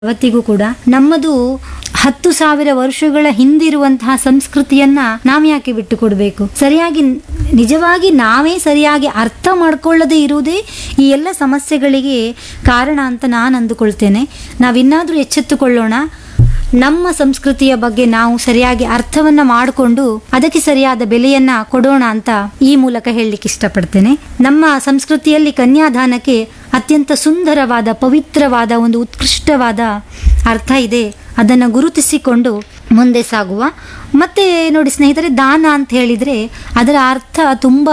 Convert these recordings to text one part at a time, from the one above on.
ಅವತ್ತಿಗೂ ಕೂಡ ನಮ್ಮದು ಹತ್ತು ಸಾವಿರ ವರ್ಷಗಳ ಹಿಂದಿರುವಂತಹ ಸಂಸ್ಕೃತಿಯನ್ನ ನಾವ್ ಯಾಕೆ ಬಿಟ್ಟು ಕೊಡಬೇಕು ಸರಿಯಾಗಿ ನಿಜವಾಗಿ ನಾವೇ ಸರಿಯಾಗಿ ಅರ್ಥ ಮಾಡ್ಕೊಳ್ಳದೆ ಇರುವುದೇ ಈ ಎಲ್ಲ ಸಮಸ್ಯೆಗಳಿಗೆ ಕಾರಣ ಅಂತ ನಾನು ಅಂದುಕೊಳ್ತೇನೆ ನಾವಿನ್ನಾದ್ರೂ ಎಚ್ಚೆತ್ತುಕೊಳ್ಳೋಣ ನಮ್ಮ ಸಂಸ್ಕೃತಿಯ ಬಗ್ಗೆ ನಾವು ಸರಿಯಾಗಿ ಅರ್ಥವನ್ನ ಮಾಡಿಕೊಂಡು ಅದಕ್ಕೆ ಸರಿಯಾದ ಬೆಲೆಯನ್ನ ಕೊಡೋಣ ಅಂತ ಈ ಮೂಲಕ ಹೇಳಲಿಕ್ಕೆ ಇಷ್ಟಪಡ್ತೇನೆ ನಮ್ಮ ಸಂಸ್ಕೃತಿಯಲ್ಲಿ ಕನ್ಯಾದಾನಕ್ಕೆ ಅತ್ಯಂತ ಸುಂದರವಾದ ಪವಿತ್ರವಾದ ಒಂದು ಉತ್ಕೃಷ್ಟವಾದ ಅರ್ಥ ಇದೆ ಅದನ್ನು ಗುರುತಿಸಿಕೊಂಡು ಮುಂದೆ ಸಾಗುವ ಮತ್ತೆ ನೋಡಿ ಸ್ನೇಹಿತರೆ ದಾನ ಅಂತ ಹೇಳಿದ್ರೆ ಅದರ ಅರ್ಥ ತುಂಬ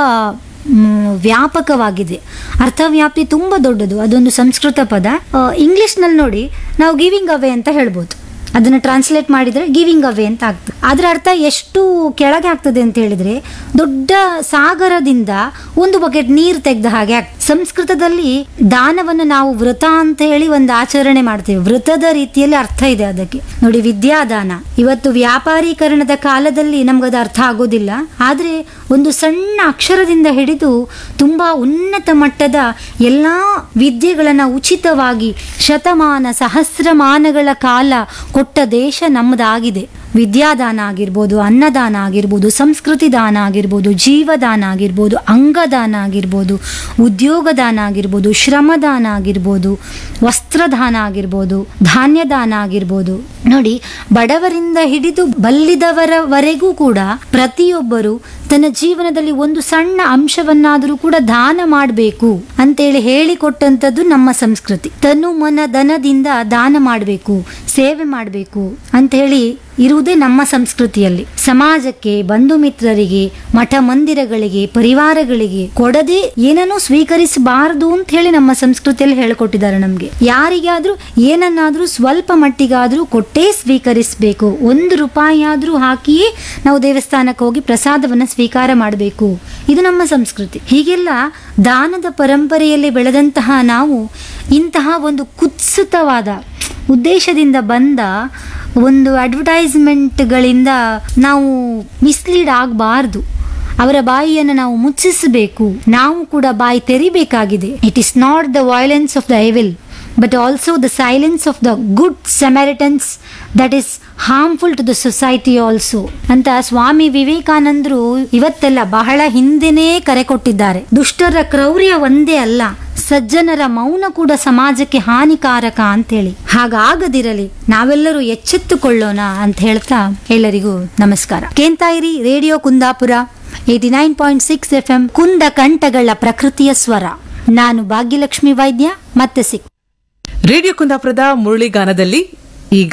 ಮ್, ವ್ಯಾಪಕವಾಗಿದೆ ಅರ್ಥವ್ಯಾಪ್ತಿ ತುಂಬ ದೊಡ್ಡದು ಅದೊಂದು ಸಂಸ್ಕೃತ ಪದ ಇಂಗ್ಲಿಷ್ನಲ್ಲಿ ನೋಡಿ ನಾವು ಗಿವಿಂಗ್ ಅವೇ ಅಂತ ಹೇಳ್ಬೋದು ಅದನ್ನು ಟ್ರಾನ್ಸ್ಲೇಟ್ ಮಾಡಿದರೆ ಗಿವಿಂಗ್ ಅವೇ ಅಂತ ಆಗ್ತದೆ ಅದರ ಅರ್ಥ ಎಷ್ಟು ಕೆಳಗೆ ಆಗ್ತದೆ ಅಂತ ಹೇಳಿದ್ರೆ ದೊಡ್ಡ ಸಾಗರದಿಂದ ಒಂದು ಬಕೆಟ್ ನೀರು ತೆಗೆದ ಹಾಗೆ ಆಗ್ತದೆ ಸಂಸ್ಕೃತದಲ್ಲಿ ದಾನವನ್ನು ನಾವು ವೃತ ಅಂತ ಹೇಳಿ ಒಂದು ಆಚರಣೆ ಮಾಡ್ತೇವೆ ವೃತದ ರೀತಿಯಲ್ಲಿ ಅರ್ಥ ಇದೆ ಅದಕ್ಕೆ ನೋಡಿ ವಿದ್ಯಾದಾನ ಇವತ್ತು ವ್ಯಾಪಾರೀಕರಣದ ಕಾಲದಲ್ಲಿ ನಮ್ಗದು ಅರ್ಥ ಆಗೋದಿಲ್ಲ ಆದರೆ ಒಂದು ಸಣ್ಣ ಅಕ್ಷರದಿಂದ ಹಿಡಿದು ತುಂಬಾ ಉನ್ನತ ಮಟ್ಟದ ಎಲ್ಲಾ ವಿದ್ಯೆಗಳನ್ನ ಉಚಿತವಾಗಿ ಶತಮಾನ ಸಹಸ್ರಮಾನಗಳ ಕಾಲ ಕೊಟ್ಟ ದೇಶ ನಮ್ಮದಾಗಿದೆ ವಿದ್ಯಾದಾನ ಆಗಿರ್ಬೋದು ಅನ್ನದಾನ ಆಗಿರ್ಬೋದು ಸಂಸ್ಕೃತಿ ದಾನ ಆಗಿರ್ಬೋದು ಜೀವದಾನ ಆಗಿರ್ಬೋದು ಅಂಗದಾನ ಆಗಿರ್ಬೋದು ಉದ್ಯೋಗದಾನ ಆಗಿರ್ಬೋದು ಶ್ರಮದಾನ ಆಗಿರ್ಬೋದು ವಸ್ತ್ರದಾನ ಆಗಿರ್ಬೋದು ಧಾನ್ಯದಾನ ಆಗಿರ್ಬೋದು ನೋಡಿ ಬಡವರಿಂದ ಹಿಡಿದು ಬಲ್ಲಿದವರವರೆಗೂ ಕೂಡ ಪ್ರತಿಯೊಬ್ಬರು ತನ್ನ ಜೀವನದಲ್ಲಿ ಒಂದು ಸಣ್ಣ ಅಂಶವನ್ನಾದರೂ ಕೂಡ ದಾನ ಮಾಡಬೇಕು ಅಂತೇಳಿ ಹೇಳಿಕೊಟ್ಟಂಥದ್ದು ನಮ್ಮ ಸಂಸ್ಕೃತಿ ತನು ಮನ ಧನದಿಂದ ದಾನ ಮಾಡಬೇಕು ಸೇವೆ ಮಾಡಬೇಕು ಅಂತ ಹೇಳಿ ಇರುವುದೇ ನಮ್ಮ ಸಂಸ್ಕೃತಿಯಲ್ಲಿ ಸಮಾಜಕ್ಕೆ ಬಂಧು ಮಿತ್ರರಿಗೆ ಮಠ ಮಂದಿರಗಳಿಗೆ ಪರಿವಾರಗಳಿಗೆ ಕೊಡದೆ ಏನನ್ನೂ ಸ್ವೀಕರಿಸಬಾರದು ಅಂತ ಹೇಳಿ ನಮ್ಮ ಸಂಸ್ಕೃತಿಯಲ್ಲಿ ಹೇಳಿಕೊಟ್ಟಿದ್ದಾರೆ ನಮಗೆ ಯಾರಿಗಾದ್ರೂ ಏನನ್ನಾದ್ರೂ ಸ್ವಲ್ಪ ಮಟ್ಟಿಗಾದ್ರೂ ಕೊಟ್ಟೇ ಸ್ವೀಕರಿಸಬೇಕು ಒಂದು ರೂಪಾಯಿ ಆದ್ರೂ ಹಾಕಿಯೇ ನಾವು ದೇವಸ್ಥಾನಕ್ಕೆ ಹೋಗಿ ಪ್ರಸಾದವನ್ನ ಸ್ವೀಕಾರ ಮಾಡಬೇಕು ಇದು ನಮ್ಮ ಸಂಸ್ಕೃತಿ ಹೀಗೆಲ್ಲ ದಾನದ ಪರಂಪರೆಯಲ್ಲಿ ಬೆಳೆದಂತಹ ನಾವು ಇಂತಹ ಒಂದು ಕುತ್ಸಿತವಾದ ಉದ್ದೇಶದಿಂದ ಬಂದ ಒಂದು ಅಡ್ವರ್ಟೈಸ್ಮೆಂಟ್ಗಳಿಂದ ನಾವು ಮಿಸ್ಲೀಡ್ ಆಗಬಾರ್ದು ಅವರ ಬಾಯಿಯನ್ನು ನಾವು ಮುಚ್ಚಿಸಬೇಕು ನಾವು ಕೂಡ ಬಾಯಿ ತೆರಿಬೇಕಾಗಿದೆ it is not the violence of the evil but also the silence of the good Samaritans that is harmful to the society also ಅಂತ ಸ್ವಾಮಿ ವಿವೇಕಾನಂದರು ಇವತ್ತೆಲ್ಲ ಬಹಳ ಹಿಂದೆನೇ ಕರೆ ಕೊಟ್ಟಿದ್ದಾರೆ ದುಷ್ಟರ ಕ್ರೌರ್ಯ ಒಂದೇ ಅಲ್ಲ ಸಜ್ಜನರ ಮೌನ ಕೂಡ ಸಮಾಜಕ್ಕೆ ಹಾನಿಕಾರಕ ಅಂತೇಳಿ ಹಾಗಾಗದಿರಲಿ ನಾವೆಲ್ಲರೂ ಎಚ್ಚೆತ್ತುಕೊಳ್ಳೋಣ ಅಂತ ಹೇಳ್ತಾ ಎಲ್ಲರಿಗೂ ನಮಸ್ಕಾರ ಕೇಂತಾಯಿರಿ radio Kundapura eighty nine point six F M ಕುಂದ ಕಂಠಗಳ ಪ್ರಕೃತಿಯ ಸ್ವರ ನಾನು ಭಾಗ್ಯಲಕ್ಷ್ಮಿ ವೈದ್ಯ ಮತ್ತೆ ಸಿಕ್ ರೇಡಿಯೋ ಕುಂದಾಪುರದ ಮುರಳಿಗಾನದಲ್ಲಿ ಈಗ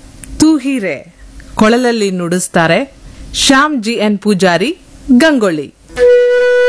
ತೂಹಿರೆ ಕೊಳಲಲ್ಲಿ ನುಡಿಸ್ತಾರೆ ಶ್ಯಾಮ್ ಜಿ ಎನ್ ಪೂಜಾರಿ ಗಂಗೊಳ್ಳಿ